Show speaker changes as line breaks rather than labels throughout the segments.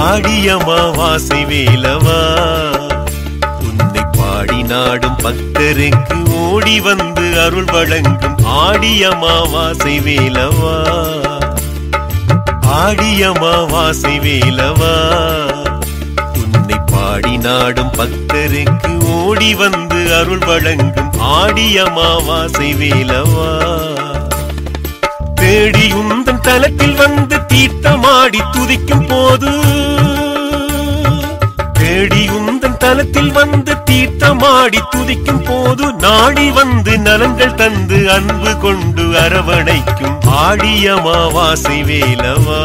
ஆடியமாவாசை வேலவா உன்னை பாடி நாடும் பக்தருக்கு ஓடி வந்து அருள் வழங்கும் ஆடியமாவாசை வேலவா ஆடியமாவாசை வேலவா உன்னை பாடி நாடும் பக்தருக்கு ஓடி வந்து அருள் வழங்கும் ஆடியமாவாசை வேலவா தேடி உந்தன் தலத்தில் வந்து தீர்த்தமாடி துதிக்கும் போது தேடி உந்தன் தலத்தில் வந்து தீர்த்தமாடி துதிக்கும் போது நாடி வந்து நலங்கள் தந்து அன்பு கொண்டு அரவணைக்கும் ஆடியமாவாசை வேலவா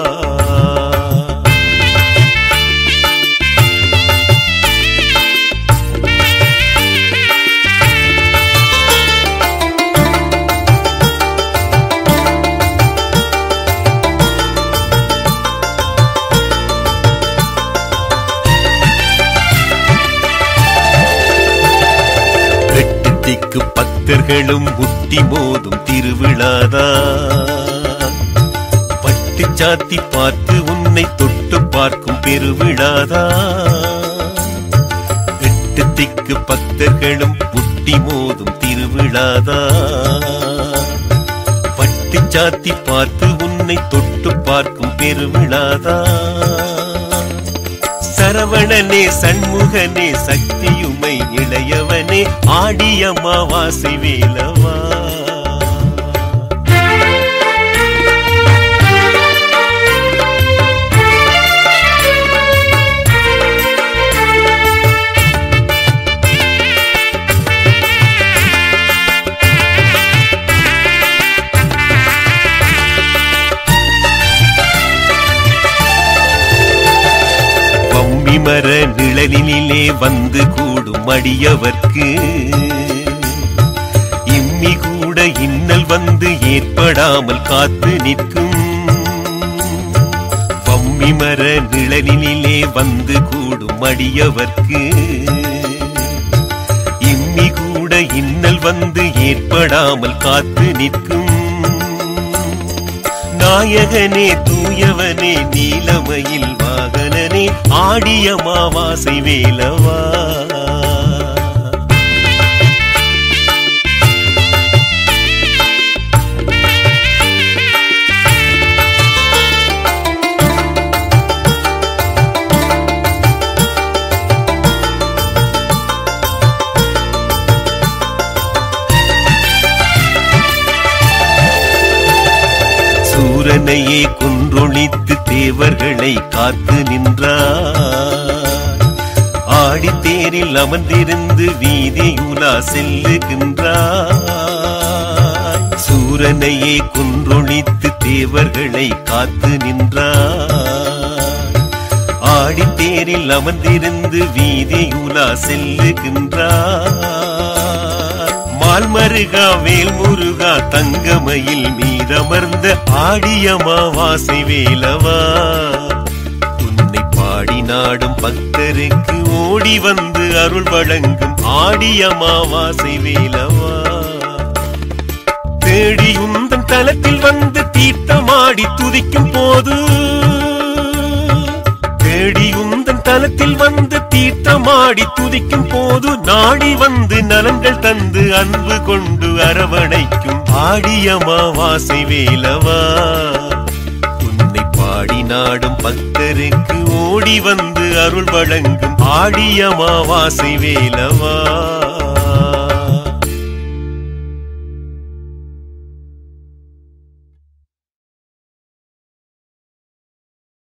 எட்டு திக்கு பக்தர்களும் முட்டி மோதும் திருவிழாதா பட்டு சாத்தி பார்த்து உன்னை தொட்டு பார்க்கும் பெருவிழாதா எட்டு திக்கு பக்தர்களும் முட்டி மோதும் திருவிழாதா பட்டு சாத்தி பார்த்து உன்னை தொட்டு பார்க்கும் பெருவிழாதா சரவணனே சண்முகனே சக்தியுமை இளையவனே ஆடியமாவாசை வேலவா பம்மிமர நிழலினிலே வந்து கூடும் அடியவர்க்கு இம்மி கூட இன்னல் வந்து ஏற்படாமல் காத்து நிற்கும் பம்மிமர நிழலினிலே வந்து கூடும் அடியவர்க்கு இம்மி கூட இன்னல் வந்து ஏற்படாமல் காத்து நிற்கும் நாயகனே தூயவனே நீலமயில் வாகனனே ஆடிய மாவாசை வேலவா சூரனையே குன்றொழித்து தேவர்களை காத்து நின்றார் ஆடித்தேரில் அமர்ந்திருந்து வீதியுலா செல்லுகின்றார் சூரனையே குன்றொழித்து தேவர்களை காத்து நின்றார் ஆடித்தேரில் அமர்ந்திருந்து வீதியுலா செல்லுகின்றார் மால்மருகா வேல்முருகா தங்கமயில் மீதமர்ந்த ஆடியமாவாசை வேலவா உன்னை பாடி நாடும் பக்தருக்கு ஓடி வந்து அருள் வழங்கும் ஆடியமாவாசை வேலவா தேடி உந்தன் தலத்தில் வந்து தீர்த்தமாடி துதிக்கும் போது தேடி உந்தன் தலத்தில் வந்து தீர்த்தமாடி துதிக்கும் போது நாடி வந்து நலங்கள் தந்து அன்பு கொண்டு அரவணைக்கும் ஆடியமாவாசை வேலவா உன்னை பாடி நாடும் பக்தருக்கு ஓடி வந்து அருள் வழங்கும் ஆடியமாவாசை வேலவா